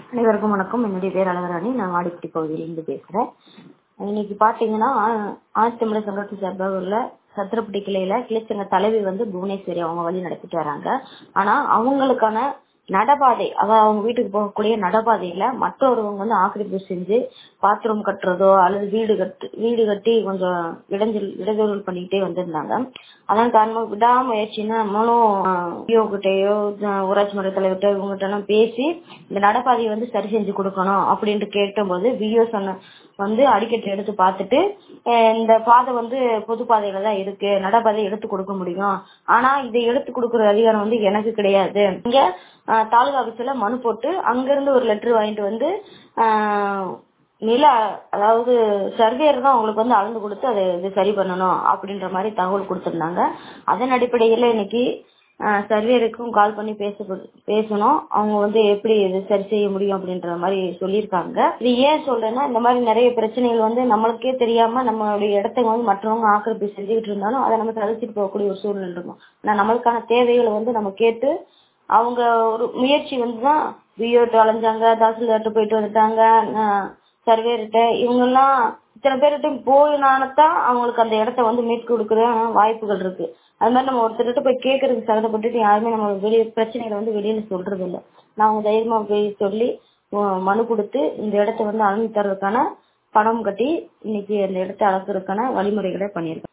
அனைவருக்கும் வணக்கம் என்னுடைய பேர் அழகராணி நான் வாடிப்பட்டி பகுதியிலிருந்து பேசுறேன் இன்னைக்கு பாத்தீங்கன்னா ஆதி தமிழர் சங்கத்தின் சார்பாக உள்ள சத்திரப்பட்டி கிளையில கிளைச்சங்க தலைவி வந்து புவனேஸ்வரி அவங்க வழி நடத்திட்டு வராங்க ஆனா அவங்களுக்கான நடபாதை அதாவது அவங்க வீட்டுக்கு போகக்கூடிய நடபாதையில மற்றொருவங்க வந்து ஆக்கிரமிப்பு செஞ்சு பாத்ரூம் கட்டுறதோ அல்லது வீடு கட்டு வீடு கட்டி கொஞ்சம் இடைஞ்சல் இடைஞ்சல் பண்ணிக்கிட்டே வந்திருந்தாங்க அதன் காரணமா விடாமுயற்சின்னு நம்மளும் பிஓ கிட்டயோ ஊராட்சி மன்ற தலைவர்கிட்ட இவங்ககிட்ட எல்லாம் பேசி இந்த நடப்பாதையை வந்து சரி செஞ்சு கொடுக்கணும் அப்படின்ட்டு கேட்டபோது பிஓ சொன்ன வந்து அடிக்கட்டு எடுத்து பார்த்துட்டு இந்த பாதை வந்து பொது பாதையில தான் இருக்கு நடப்பாதை எடுத்து கொடுக்க முடியும் ஆனா இதை எடுத்து கொடுக்கற அதிகாரம் வந்து எனக்கு கிடையாது இங்க தாலுகா ஆபீஸ்ல மனு போட்டு அங்கிருந்து ஒரு லெட்டர் வாங்கிட்டு வந்து நில அதாவது சர்வேயர் தான் அவங்களுக்கு வந்து அளந்து கொடுத்து அதை இது சரி பண்ணணும் அப்படின்ற மாதிரி தகவல் கொடுத்திருந்தாங்க அதன் அடிப்படையில இன்னைக்கு சர்வேயருக்கும் கால் பண்ணி பேச பேசணும் அவங்க வந்து எப்படி இது சரி செய்ய முடியும் அப்படின்ற மாதிரி சொல்லியிருக்காங்க இது ஏன் சொல்றேன்னா இந்த மாதிரி நிறைய பிரச்சனைகள் வந்து நம்மளுக்கே தெரியாம நம்மளுடைய இடத்த வந்து மற்றவங்க ஆக்கிரமிப்பு செஞ்சுக்கிட்டு இருந்தாலும் அதை நம்ம தவிர்த்துட்டு போகக்கூடிய ஒரு சூழ்நிலை இருக்கும் ஆனா நம்மளுக்கான தேவைகளை வந்து நம்ம கேட்டு அவங்க ஒரு முயற்சி வந்து தான் பிஓட்டு அலைஞ்சாங்க தாசில்தார்ட்ட போயிட்டு வந்துட்டாங்க சர்வேர்கிட்ட இவங்கெல்லாம் இத்தனை பேர்கிட்ட போயினால்தான் அவங்களுக்கு அந்த இடத்த வந்து மீட்டு கொடுக்குற வாய்ப்புகள் இருக்கு அது மாதிரி நம்ம ஒருத்தர்கிட்ட போய் கேட்கறதுக்கு சகதப்பட்டுட்டு யாருமே நம்ம வெளியே பிரச்சனைகளை வந்து வெளியில சொல்றது இல்லை நான் அவங்க தைரியமா போய் சொல்லி மனு கொடுத்து இந்த இடத்த வந்து அளந்து தர்றதுக்கான பணம் கட்டி இன்னைக்கு அந்த இடத்த அளக்குறதுக்கான வழிமுறைகளை பண்ணியிருக்கேன்